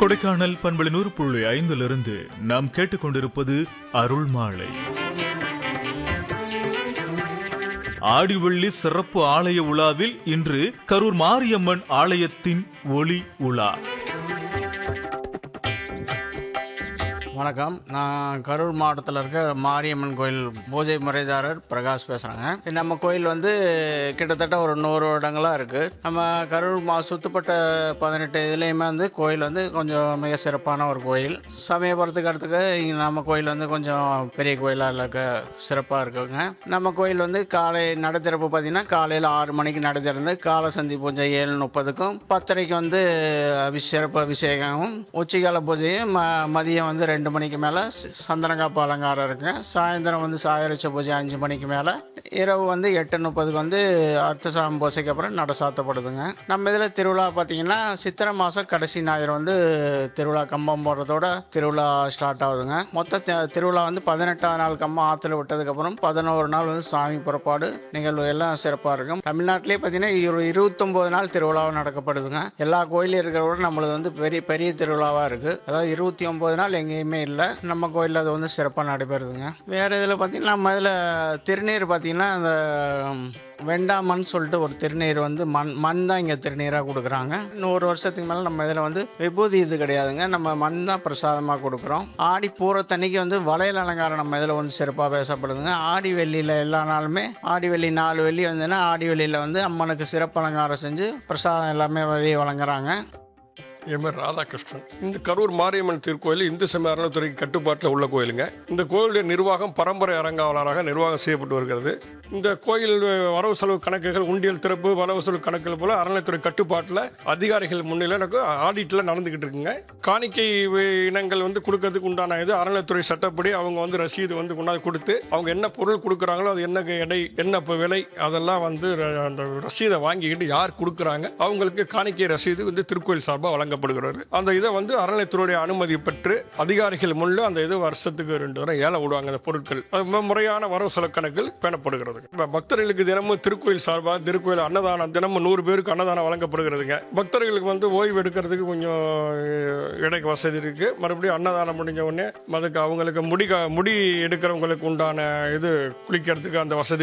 கொடைக்கானல் பண்பலை நூறு புள்ளி ஐந்திலிருந்து நாம் கேட்டுக்கொண்டிருப்பது அருள் மாலை ஆடிவள்ளி சிறப்பு ஆலய உலாவில் இன்று கரூர் மாரியம்மன் ஆலயத்தின் ஒளி உலா வணக்கம் நான் கரூர் மாவட்டத்தில் இருக்க மாரியம்மன் கோயில் பூஜை முறைதாரர் பிரகாஷ் பேசுகிறேங்க நம்ம கோயில் வந்து கிட்டத்தட்ட ஒரு நூறு வருடங்களாக இருக்குது நம்ம கரூர் மா சுற்றுப்பட்ட பதினெட்டு இதுலேயுமே வந்து கோயில் வந்து கொஞ்சம் மிக சிறப்பான ஒரு கோயில் சமயபுரத்துக்கு அடுத்துக்கு இங்கே நம்ம கோயில் வந்து கொஞ்சம் பெரிய கோயிலாக இருக்க சிறப்பாக இருக்குங்க நம்ம கோயில் வந்து காலை நட திறப்பு பார்த்தீங்கன்னா காலையில் ஆறு மணிக்கு நட திறந்து கால சந்தி பூஜை ஏழு முப்பதுக்கும் பத்தரைக்கு வந்து அபி சிறப்பு அபிஷேகமும் உச்சிகால பூஜையும் ம மதியம் வந்து ரெண்டு மணிக்கு மேலே சந்தனக்காப்பு அலங்காரம் இருக்குங்க சாயந்தரம் வந்து சாயரிச்ச பூஜை அஞ்சு மணிக்கு மேலே இரவு வந்து எட்டு முப்பதுக்கு வந்து அர்த்தசாமி பூசைக்கு அப்புறம் நட சாத்தப்படுதுங்க நம்ம இதில் திருவிழா பார்த்தீங்கன்னா சித்திரை மாதம் கடைசி ஞாயிறு வந்து திருவிழா கம்பம் போடுறதோட திருவிழா ஸ்டார்ட் ஆகுதுங்க மொத்த தி- திருவிழா வந்து பதினெட்டாம் நாள் கம்பம் ஆற்றுல விட்டதுக்கப்புறம் பதினோரு நாள் வந்து சாமி புறப்பாடு நிகழ்வு எல்லாம் சிறப்பாக இருக்கும் தமிழ்நாட்டிலே பார்த்தீங்கன்னா இரு இருபத்தொம்போது நாள் திருவிழாவும் நடக்கப்படுதுங்க எல்லா கோயிலும் இருக்கிறத விட நம்மளது வந்து பெரிய பெரிய திருவிழாவாக இருக்குது அதாவது இருபத்தி ஒம்பது நாள் எங்கேயுமே இல்லை நம்ம கோயிலில் அது வந்து சிறப்பாக நடைபெறுதுங்க வேறு இதில் பார்த்தீங்கன்னா நம்ம இதில் திருநீர் பார்த்தீங்கன்னா அந்த ம், வெண்டாமன் சொல்லிட்டு ஒரு திருநீர் வந்து மண் மண் தான் இங்கே திருநீராக கொடுக்குறாங்க நூறு வருஷத்துக்கு மேலே நம்ம இதில் வந்து விபூதி இது கிடையாதுங்க நம்ம மண் தான் பிரசாதமாக கொடுக்குறோம் ஆடி பூரத்தன்னைக்கு வந்து வளையல் அலங்காரம் நம்ம இதில் வந்து சிறப்பாக பேசப்படுதுங்க ஆடி வெள்ளியில் எல்லா நாளுமே ஆடி வெள்ளி நாலு வெள்ளி வந்துன்னா ஆடி வெள்ளியில் வந்து அம்மனுக்கு சிறப்பு அலங்காரம் செஞ்சு பிரசாதம் எல்லாமே வெளியே வழங்குறாங்க என் பேர் ராதாகிருஷ்ணன் இந்த கரூர் மாரியம்மன் திருக்கோயில் இந்து சமய அறநிலைத்துறைக்கு கட்டுப்பாட்டில் உள்ள கோயிலுங்க இந்த கோயிலுடைய நிர்வாகம் பரம்பரை அரங்காவலராக நிர்வாகம் செய்யப்பட்டு வருகிறது இந்த கோயில் வரவு செலவு கணக்குகள் உண்டியல் திறப்பு வரவு செலவு கணக்குகள் போல அறநிலைத்துறை கட்டுப்பாட்டில் அதிகாரிகள் முன்னிலை எனக்கு ஆடிட்டில் நடந்துகிட்டு இருக்குங்க காணிக்கை வி- இனங்கள் வந்து கொடுக்கறதுக்கு உண்டான இது அறநிலைத்துறை சட்டப்படி அவங்க வந்து ரசீது வந்து கொண்டாந்து கொடுத்து அவங்க என்ன பொருள் கொடுக்குறாங்களோ அது என்ன எடை என்ன இப்ப விலை அதெல்லாம் வந்து ர- அந்த ரசீதை வாங்கிக்கிட்டு யார் கொடுக்குறாங்க அவங்களுக்கு காணிக்கை ரசீது வந்து திருக்கோயில் சார்பாக வழங்கப்படுகிறது அந்த இதை வந்து அறநிலையத்துறையுடைய அனுமதி பெற்று அதிகாரிகள் முன்னில் அந்த இது வருஷத்துக்கு ரெண்டு தடவை ஏல விடுவாங்க அந்த பொருட்கள் அது மு- முறையான வரவு செலவு கணக்கில் பேணப்படுகிறது இப்ப பக்தர்களுக்கு தினமும் திருக்கோயில் சார்பாக திருக்கோயில் அன்னதானம் தினமும் நூறு பேருக்கு அன்னதானம் வழங்கப்படுகிறதுங்க பக்தர்களுக்கு வந்து ஓய்வு எடுக்கிறதுக்கு கொஞ்சம் அஹ், இடைக்கு வசதி இருக்கு மறுபடியும் அன்னதானம் முடிஞ்ச உடனே அதுக்கு அவங்களுக்கு முடி கா- முடி எடுக்கிறவங்களுக்கு உண்டான இது குளிக்கிறதுக்கு அந்த வசதி